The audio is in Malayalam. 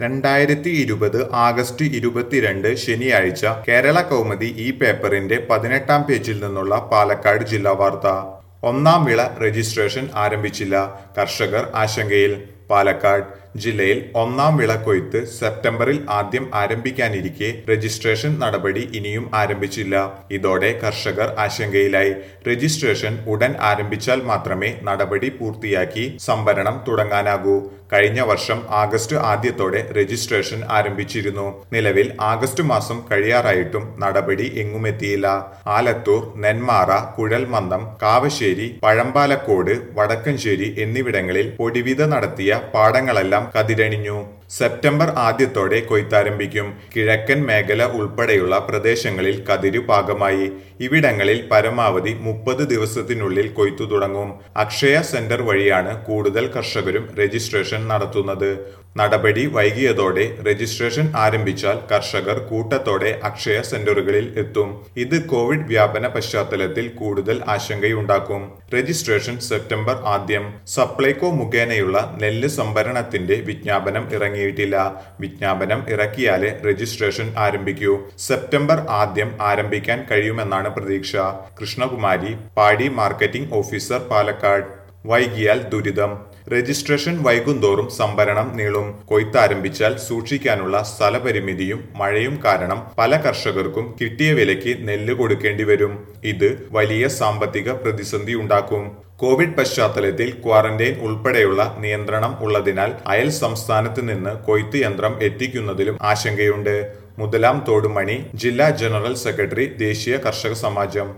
രണ്ടായിരത്തി ഇരുപത് ആഗസ്റ്റ് ഇരുപത്തിരണ്ട് ശനിയാഴ്ച കേരള കൗമുദി ഈ പേപ്പറിന്റെ പതിനെട്ടാം പേജിൽ നിന്നുള്ള പാലക്കാട് ജില്ലാ വാർത്ത ഒന്നാം വിള രജിസ്ട്രേഷൻ ആരംഭിച്ചില്ല കർഷകർ ആശങ്കയിൽ പാലക്കാട് ജില്ലയിൽ ഒന്നാം വിള കൊയ്ത്ത് സെപ്റ്റംബറിൽ ആദ്യം ആരംഭിക്കാനിരിക്കെ രജിസ്ട്രേഷൻ നടപടി ഇനിയും ആരംഭിച്ചില്ല ഇതോടെ കർഷകർ ആശങ്കയിലായി രജിസ്ട്രേഷൻ ഉടൻ ആരംഭിച്ചാൽ മാത്രമേ നടപടി പൂർത്തിയാക്കി സംഭരണം തുടങ്ങാനാകൂ കഴിഞ്ഞ വർഷം ആഗസ്റ്റ് ആദ്യത്തോടെ രജിസ്ട്രേഷൻ ആരംഭിച്ചിരുന്നു നിലവിൽ ആഗസ്റ്റ് മാസം കഴിയാറായിട്ടും നടപടി എങ്ങുമെത്തിയില്ല ആലത്തൂർ നെന്മാറ കുഴൽമന്ദം കാവശ്ശേരി പഴമ്പാലക്കോട് വടക്കഞ്ചേരി എന്നിവിടങ്ങളിൽ പൊടിവിത നടത്തിയ പാടങ്ങളെല്ലാം കതിരണിഞ്ഞു സെപ്റ്റംബർ ആദ്യത്തോടെ കൊയ്ത്താരംഭിക്കും കിഴക്കൻ മേഖല ഉൾപ്പെടെയുള്ള പ്രദേശങ്ങളിൽ കതിരു പാകമായി ഇവിടങ്ങളിൽ പരമാവധി മുപ്പത് ദിവസത്തിനുള്ളിൽ കൊയ്ത്തു തുടങ്ങും അക്ഷയ സെന്റർ വഴിയാണ് കൂടുതൽ കർഷകരും രജിസ്ട്രേഷൻ നടത്തുന്നത് നടപടി വൈകിയതോടെ രജിസ്ട്രേഷൻ ആരംഭിച്ചാൽ കർഷകർ കൂട്ടത്തോടെ അക്ഷയ സെന്ററുകളിൽ എത്തും ഇത് കോവിഡ് വ്യാപന പശ്ചാത്തലത്തിൽ കൂടുതൽ ആശങ്കയുണ്ടാക്കും രജിസ്ട്രേഷൻ സെപ്റ്റംബർ ആദ്യം സപ്ലൈകോ മുഖേനയുള്ള നെല്ല് സംഭരണത്തിന്റെ വിജ്ഞാപനം ഇറങ്ങിയിട്ടില്ല വിജ്ഞാപനം ഇറക്കിയാലേ രജിസ്ട്രേഷൻ ആരംഭിക്കൂ സെപ്റ്റംബർ ആദ്യം ആരംഭിക്കാൻ കഴിയുമെന്നാണ് പ്രതീക്ഷ കൃഷ്ണകുമാരി പാടി മാർക്കറ്റിംഗ് ഓഫീസർ പാലക്കാട് വൈകിയാൽ ദുരിതം രജിസ്ട്രേഷൻ വൈകുന്തോറും സംഭരണം നീളും കൊയ്ത്താരംഭിച്ചാൽ സൂക്ഷിക്കാനുള്ള സ്ഥലപരിമിതിയും മഴയും കാരണം പല കർഷകർക്കും കിട്ടിയ വിലയ്ക്ക് നെല്ല് കൊടുക്കേണ്ടി വരും ഇത് വലിയ സാമ്പത്തിക പ്രതിസന്ധി ഉണ്ടാക്കും കോവിഡ് പശ്ചാത്തലത്തിൽ ക്വാറന്റൈൻ ഉൾപ്പെടെയുള്ള നിയന്ത്രണം ഉള്ളതിനാൽ അയൽ സംസ്ഥാനത്ത് നിന്ന് കൊയ്ത്ത് യന്ത്രം എത്തിക്കുന്നതിലും ആശങ്കയുണ്ട് മുതലാം തോടുമണി ജില്ലാ ജനറൽ സെക്രട്ടറി ദേശീയ കർഷക സമാജം